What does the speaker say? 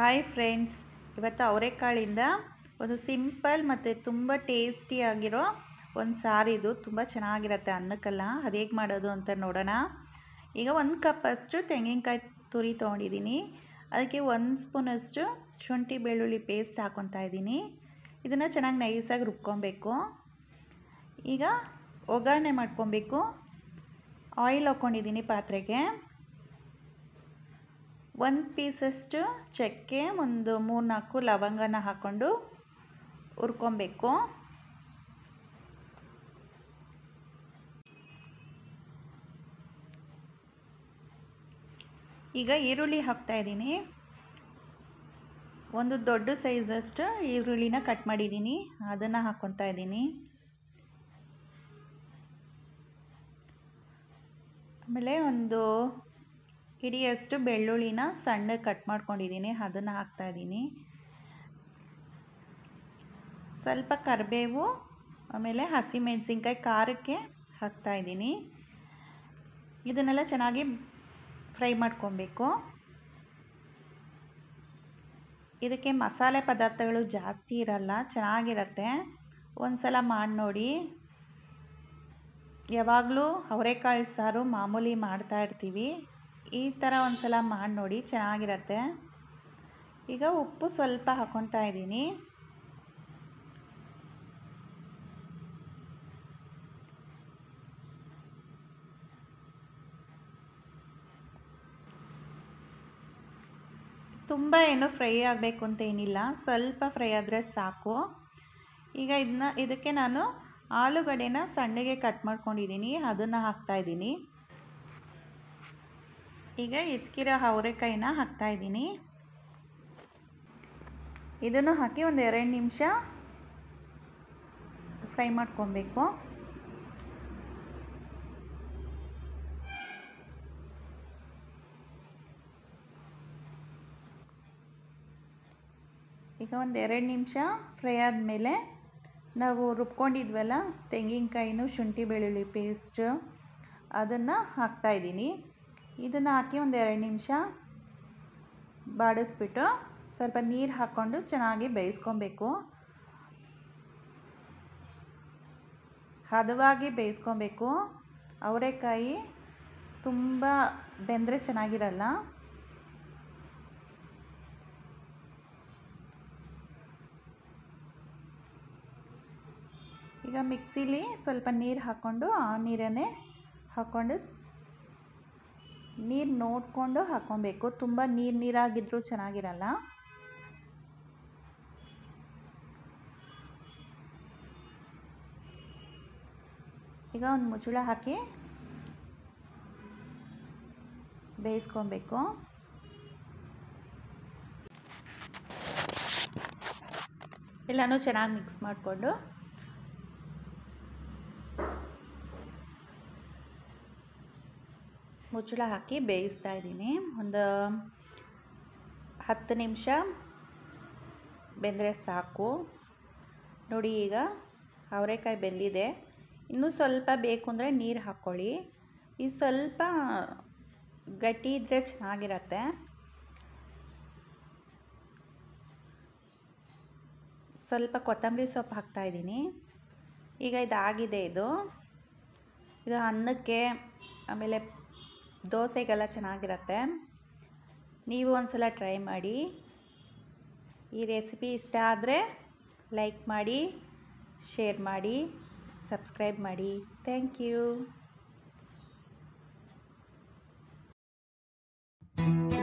hi friends ಇವತ್ತು ಅವರೆಕಾಳಿಂದ ಒಂದು simple ಮತ್ತು ತುಂಬ ಟೇಸ್ಟಿಯಾಗಿರೋ ಒಂದು ಸಾರಿದು ತುಂಬ ಚೆನ್ನಾಗಿರುತ್ತೆ ಅನ್ನಕ್ಕೆಲ್ಲ ಅದು ಹೇಗೆ ಮಾಡೋದು ಅಂತ ನೋಡೋಣ ಈಗ ಒಂದು ಕಪ್ಪಷ್ಟು ತೆಂಗಿನಕಾಯಿ ತುರಿ ತೊಗೊಂಡಿದ್ದೀನಿ ಅದಕ್ಕೆ ಒಂದು ಸ್ಪೂನಷ್ಟು ಶುಂಠಿ ಬೆಳ್ಳುಳ್ಳಿ ಪೇಸ್ಟ್ ಹಾಕ್ಕೊತಾ ಇದ್ದೀನಿ ಇದನ್ನು ಚೆನ್ನಾಗಿ ನೈಸಾಗಿ ರುಬ್ಕೊಬೇಕು ಈಗ ಒಗ್ಗರಣೆ ಮಾಡ್ಕೊಬೇಕು ಆಯಿಲ್ ಹಾಕ್ಕೊಂಡಿದ್ದೀನಿ ಪಾತ್ರೆಗೆ ಒಂದು ಪೀಸಷ್ಟು ಚಕ್ಕೆ ಒಂದು ಮೂರು ನಾಲ್ಕು ಲವಂಗನ ಹಾಕ್ಕೊಂಡು ಹುರ್ಕೊಬೇಕು ಈಗ ಈರುಳ್ಳಿ ಹಾಕ್ತಾಯಿದ್ದೀನಿ ಒಂದು ದೊಡ್ಡ ಸೈಜಷ್ಟು ಈರುಳ್ಳಿನ ಕಟ್ ಮಾಡಿದ್ದೀನಿ ಅದನ್ನು ಹಾಕ್ಕೊತಾ ಇದ್ದೀನಿ ಆಮೇಲೆ ಒಂದು ಹಿಡಿಯಷ್ಟು ಬೆಳ್ಳುಳ್ಳಿನ ಸಣ್ಣಗೆ ಕಟ್ ಮಾಡ್ಕೊಂಡಿದ್ದೀನಿ ಅದನ್ನು ಹಾಕ್ತಾಯಿದ್ದೀನಿ ಸ್ವಲ್ಪ ಕರಿಬೇವು ಆಮೇಲೆ ಹಸಿಮೆಣಸಿನ್ಕಾಯಿ ಖಾರಕ್ಕೆ ಹಾಕ್ತಾಯಿದ್ದೀನಿ ಇದನ್ನೆಲ್ಲ ಚೆನ್ನಾಗಿ ಫ್ರೈ ಮಾಡ್ಕೊಬೇಕು ಇದಕ್ಕೆ ಮಸಾಲೆ ಪದಾರ್ಥಗಳು ಜಾಸ್ತಿ ಇರಲ್ಲ ಚೆನ್ನಾಗಿರತ್ತೆ ಒಂದು ಸಲ ಮಾಡಿ ನೋಡಿ ಯಾವಾಗಲೂ ಅವರೆಕಾಳು ಸಾರು ಮಾಮೂಲಿ ಮಾಡ್ತಾ ಇರ್ತೀವಿ ಈ ಥರ ಒಂದು ಸಲ ಮಾಡಿ ನೋಡಿ ಚೆನ್ನಾಗಿರತ್ತೆ ಈಗ ಉಪ್ಪು ಸ್ವಲ್ಪ ಹಾಕ್ಕೊತಾ ಇದ್ದೀನಿ ತುಂಬ ಏನು ಫ್ರೈ ಆಗಬೇಕು ಅಂತ ಏನಿಲ್ಲ ಸ್ವಲ್ಪ ಫ್ರೈ ಆದರೆ ಸಾಕು ಈಗ ಇದನ್ನ ಇದಕ್ಕೆ ನಾನು ಆಲೂಗಡ್ಡೆನ ಸಣ್ಣಗೆ ಕಟ್ ಮಾಡ್ಕೊಂಡಿದ್ದೀನಿ ಅದನ್ನು ಹಾಕ್ತಾಯಿದ್ದೀನಿ ಈಗ ಎತ್ಕಿರೋ ಅವರೆಕಾಯಿನ ಹಾಕ್ತಾಯಿದ್ದೀನಿ ಇದನ್ನು ಹಾಕಿ ಒಂದು ಎರಡು ನಿಮಿಷ ಫ್ರೈ ಮಾಡ್ಕೊಬೇಕು ಈಗ ಒಂದು ಎರಡು ನಿಮಿಷ ಫ್ರೈ ಆದಮೇಲೆ ನಾವು ರುಬ್ಕೊಂಡಿದ್ವಲ್ಲ ತೆಂಗಿನಕಾಯಿನೂ ಶುಂಠಿ ಬೆಳ್ಳುಳ್ಳಿ ಪೇಸ್ಟ್ ಅದನ್ನು ಹಾಕ್ತಾಯಿದ್ದೀನಿ ಇದನ್ನು ಹಾಕಿ ಒಂದು ಎರಡು ನಿಮಿಷ ಬಾಡಿಸ್ಬಿಟ್ಟು ಸ್ವಲ್ಪ ನೀರು ಹಾಕ್ಕೊಂಡು ಚೆನ್ನಾಗಿ ಬೇಯಿಸ್ಕೊಬೇಕು ಹದವಾಗಿ ಬೇಯಿಸ್ಕೊಬೇಕು ಅವರೆಕಾಯಿ ತುಂಬ ಬೆಂದರೆ ಚೆನ್ನಾಗಿರಲ್ಲ ಈಗ ಮಿಕ್ಸಿಲಿ ಸ್ವಲ್ಪ ನೀರು ಹಾಕ್ಕೊಂಡು ಆ ನೀರನ್ನೇ ಹಾಕ್ಕೊಂಡು ನೀರು ನೋಡಿಕೊಂಡು ಹಾಕ್ಕೊಬೇಕು ತುಂಬ ನೀರು ನೀರಾಗಿದ್ದರೂ ಚೆನ್ನಾಗಿರಲ್ಲ ಈಗ ಒಂದು ಮುಚ್ಚಳ ಹಾಕಿ ಬೇಯಿಸ್ಕೊಬೇಕು ಎಲ್ಲನೂ ಚೆನ್ನಾಗಿ ಮಿಕ್ಸ್ ಮಾಡಿಕೊಂಡು ಮುಚ್ಚಳ ಹಾಕಿ ಬೇಯಿಸ್ತಾ ಇದ್ದೀನಿ ಒಂದು ಹತ್ತು ನಿಮಿಷ ಬೆಂದರೆ ಸಾಕು ನೋಡಿ ಈಗ ಅವರೆಕಾಯಿ ಬೆಂದಿದೆ ಇನ್ನೂ ಸ್ವಲ್ಪ ಬೇಕು ಅಂದರೆ ನೀರು ಹಾಕ್ಕೊಳ್ಳಿ ಈ ಸ್ವಲ್ಪ ಗಟ್ಟಿ ಇದ್ದರೆ ಚೆನ್ನಾಗಿರತ್ತೆ ಸ್ವಲ್ಪ ಕೊತ್ತಂಬರಿ ಸೊಪ್ಪು ಹಾಕ್ತಾಯಿದ್ದೀನಿ ಈಗ ಇದಾಗಿದೆ ಇದು ಇದು ಅನ್ನಕ್ಕೆ ಆಮೇಲೆ ದೋಸೆಗೆಲ್ಲ ಚೆನ್ನಾಗಿರತ್ತೆ ನೀವು ಒಂದು ಸಲ ಟ್ರೈ ಮಾಡಿ ಈ ರೆಸಿಪಿ ಇಷ್ಟ ಆದರೆ ಲೈಕ್ ಮಾಡಿ ಶೇರ್ ಮಾಡಿ ಸಬ್ಸ್ಕ್ರೈಬ್ ಮಾಡಿ ಥ್ಯಾಂಕ್ ಯು